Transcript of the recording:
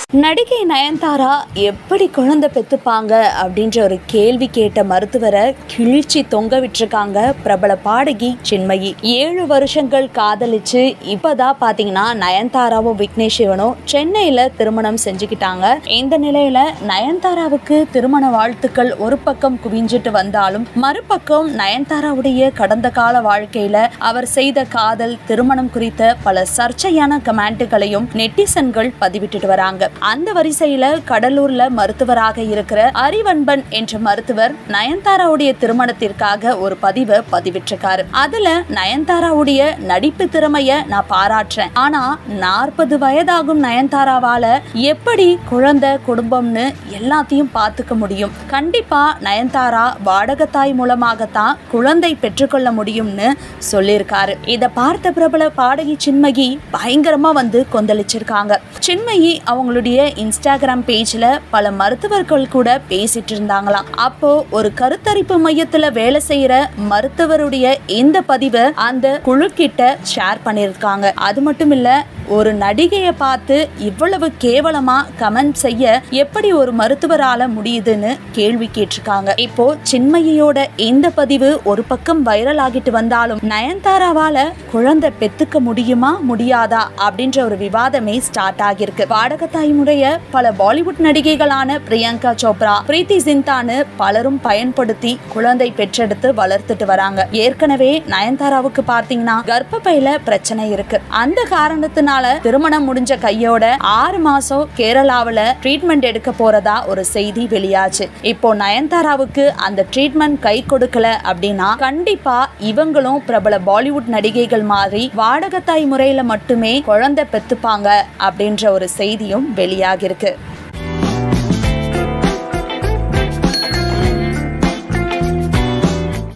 நடிகை நயன்தாரா எப்படி குழந்தை பெத்துப்பாங்க அப்படின்ற ஒரு கேள்வி கேட்ட மருத்துவரை கிழிச்சி தொங்க விட்டுருக்காங்க பிரபல பாடகி சின்மயி ஏழு வருஷங்கள் காதலிச்சு இப்பதான் பாத்தீங்கன்னா நயன்தாராவும் விக்னேஷ் சிவனும் சென்னையில திருமணம் செஞ்சுக்கிட்டாங்க இந்த நிலையில நயன்தாராவுக்கு திருமண வாழ்த்துக்கள் ஒரு பக்கம் குவிஞ்சிட்டு வந்தாலும் மறுபக்கம் நயன்தாராவுடைய கடந்த கால வாழ்க்கையில அவர் செய்த காதல் திருமணம் குறித்த பல சர்ச்சையான கமெண்ட்டுகளையும் நெட்டிசன்கள் பதிவிட்டுட்டு வராங்க அந்த வரிசையில கடலூர்ல மருத்துவராக இருக்கிற அறிவன்பன் என்ற மருத்துவர் நயன்தாராவுடைய திருமணத்திற்காக ஒரு பதிவை பதிவிட்டிருக்காரு அதுல நயன்தாராவுடைய நடிப்பு திறமைய நான் பாராட்டுறேன் ஆனா நாற்பது வயதாகும் நயன்தாராவால எப்படி குழந்தை குடும்பம்னு எல்லாத்தையும் பார்த்துக்க முடியும் கண்டிப்பா நயன்தாரா வாடகத்தாய் மூலமாகத்தான் குழந்தை பெற்றுக்கொள்ள முடியும்னு சொல்லியிருக்காரு இதை பார்த்த பிரபல பாடகி சின்மகி பயங்கரமா வந்து கொந்தளிச்சிருக்காங்க சின்மயி அவங்களுடைய இன்ஸ்டாகிராம் பேஜ்ல பல மருத்துவர்கள் கூட பேசிட்டு இருந்தாங்களாம் அப்போ ஒரு கருத்தரிப்பு மையத்துல வேலை செய்யற மருத்துவருடைய இந்த பதிவை அந்த குழு கிட்ட ஷேர் பண்ணியிருக்காங்க அது மட்டும் இல்ல ஒரு நடிகையை பார்த்து இவ்வளவு கேவலமா கமெண்ட் செய்ய எப்படி ஒரு மருத்துவரால முடியுதுன்னு கேள்வி கேட்டிருக்காங்க இப்போ சின்மயியோட இந்த பதிவு ஒரு பக்கம் வைரல் ஆகிட்டு வந்தாலும் நயன்தாராவால குழந்தை பெத்துக்க முடியுமா முடியாதா அப்படின்ற ஒரு விவாதமே ஸ்டார்ட் ஆகியிருக்கு வாடகத்தாய்முடைய பல பாலிவுட் நடிகைகளான பிரியங்கா சோப்ரா பிரீத்தி சிந்தான்னு பலரும் பயன்படுத்தி குழந்தை பெற்றெடுத்து வளர்த்துட்டு வராங்க ஏற்கனவே நயன்தாராவுக்கு பார்த்தீங்கன்னா கர்ப்பப்பையில பிரச்சனை இருக்கு அந்த காரணத்தினால திருமணம் முடிஞ்ச கையோட ஆறு மாசம் கேரளாவுல ட்ரீட்மெண்ட் எடுக்க போறதா ஒரு செய்தி வெளியாச்சு இப்போ நயன்தாராவுக்கு அந்த ட்ரீட்மெண்ட் கை கொடுக்கல அப்படின்னா கண்டிப்பா இவங்களும் பிரபல பாலிவுட் நடிகைகள் மாதிரி வாடகத்தாய் முறையில மட்டுமே குழந்தை பெத்துப்பாங்க அப்படின்ற ஒரு செய்தியும் வெளியாகிருக்கு